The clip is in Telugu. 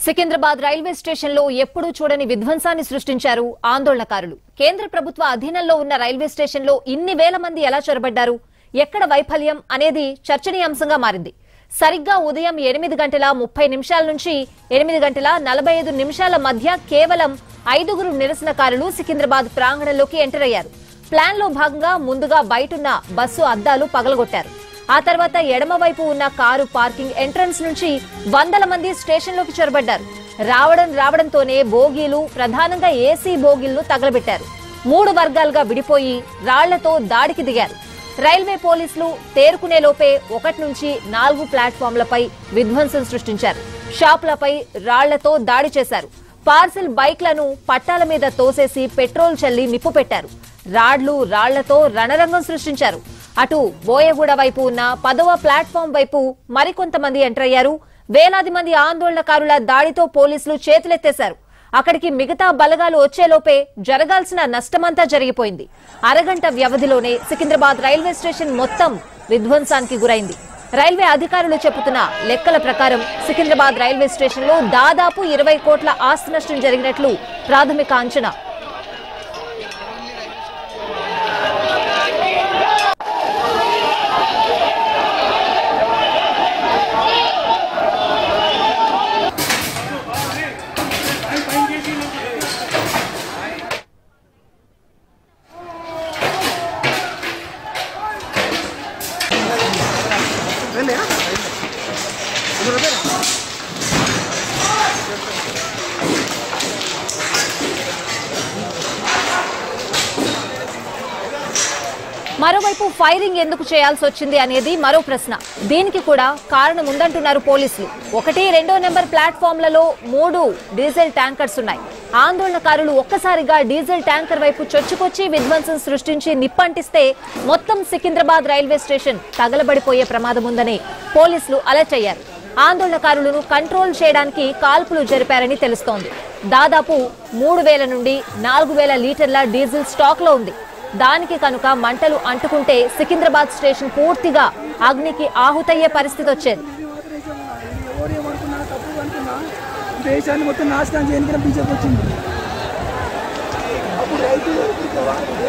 సికింద్రాబాద్ రైల్వే స్టేషన్లో ఎప్పుడూ చూడని విధ్వంసాన్ని సృష్టించారు ఆందోళనకారులు కేంద్ర ప్రభుత్వ అధీనంలో ఉన్న రైల్వే స్టేషన్లో ఇన్ని వేల మంది ఎలా చొరబడ్డారు ఎక్కడ వైఫల్యం అనేది చర్చనీయాంశంగా మారింది సరిగ్గా ఉదయం ఎనిమిది గంటల ముప్పై నిమిషాల నుంచి ఎనిమిది గంటల నలభై ఐదు నిమిషాల మధ్య కేవలం ఐదుగురు నిరసనకారులు సికింద్రాబాద్ ప్రాంగణంలోకి ఎంటర్ అయ్యారు ప్లాన్ లో భాగంగా ముందుగా బయటున్న బస్సు అద్దాలు పగలగొట్టారు ఆ తర్వాత ఎడమ వైపు ఉన్న కారు పార్కింగ్ ఎంట్రన్స్ నుంచి వందల మంది స్టేషన్లోకి చొరబడ్డారు రావడం రావడంతోనే బోగీలు ప్రధానంగా ఏసీ బోగీలను తగలబెట్టారు మూడు వర్గాలుగా విడిపోయి రాళ్లతో దాడికి దిగారు రైల్వే పోలీసులు తేరుకునే లోపే ఒకటి నుంచి నాలుగు ప్లాట్ఫామ్లపై విధ్వంసం సృష్టించారు షాపులపై రాళ్లతో దాడి చేశారు పార్సిల్ బైక్లను పట్టాల మీద తోసేసి పెట్రోల్ చల్లి నిప్పు పెట్టారు రాడ్లు రాళ్లతో రణరంగం సృష్టించారు అటు బోయగూడ వైపు ఉన్న పదవ ప్లాట్ఫామ్ వైపు మరికొంతమంది ఎంటర్ అయ్యారు వేలాది మంది ఆందోళనకారుల దాడితో పోలీసులు చేతులెత్తేశారు అక్కడికి మిగతా బలగాలు వచ్చేలోపే జరగాల్సిన నష్టమంతా జరిగిపోయింది అరగంట వ్యవధిలోనే సికింద్రాబాద్ రైల్వే స్టేషన్ మొత్తం విధ్వంసానికి గురైంది రైల్వే అధికారులు చెబుతున్న లెక్కల ప్రకారం సికింద్రాబాద్ రైల్వే స్టేషన్లో దాదాపు ఇరవై కోట్ల ఆస్తి నష్టం జరిగినట్లు ప్రాథమిక అంచనా మరోవైపు ఫైరింగ్ ఎందుకు చేయాల్సి వచ్చింది అనేది మరో ప్రశ్న దీనికి కూడా కారణం ఉందంటున్నారు పోలీసులు ఒకటి రెండో నెంబర్ ప్లాట్ఫామ్లలో మూడు డీజిల్ ట్యాంకర్స్ ఉన్నాయి ఆందోళనకారులు ఒక్కసారిగా డీజిల్ ట్యాంకర్ వైపు చొచ్చుకొచ్చి విధ్వంసం సృష్టించి నిప్పంటిస్తే మొత్తం సికింద్రాబాద్ రైల్వే స్టేషన్ తగలబడిపోయే ప్రమాదం ఉందని పోలీసులు అలర్ట్ అయ్యారు ఆందోళనకారులను కంట్రోల్ చేయడానికి కాల్పులు జరిపారని తెలుస్తోంది దాదాపు మూడు వేల నుండి నాలుగు వేల లీటర్ల డీజిల్ స్టాక్ లో ఉంది దానికి కనుక మంటలు అంటుకుంటే సికింద్రాబాద్ స్టేషన్ పూర్తిగా అగ్నికి ఆహుతయ్యే పరిస్థితి వచ్చేది ఎవరు ఏమనుకున్నా తప్పు అనుకున్నా దేశాన్ని మొత్తం నాశనం చేయడానికి బీజేపీ వచ్చింది అప్పుడు రైతులు ఇప్పుడు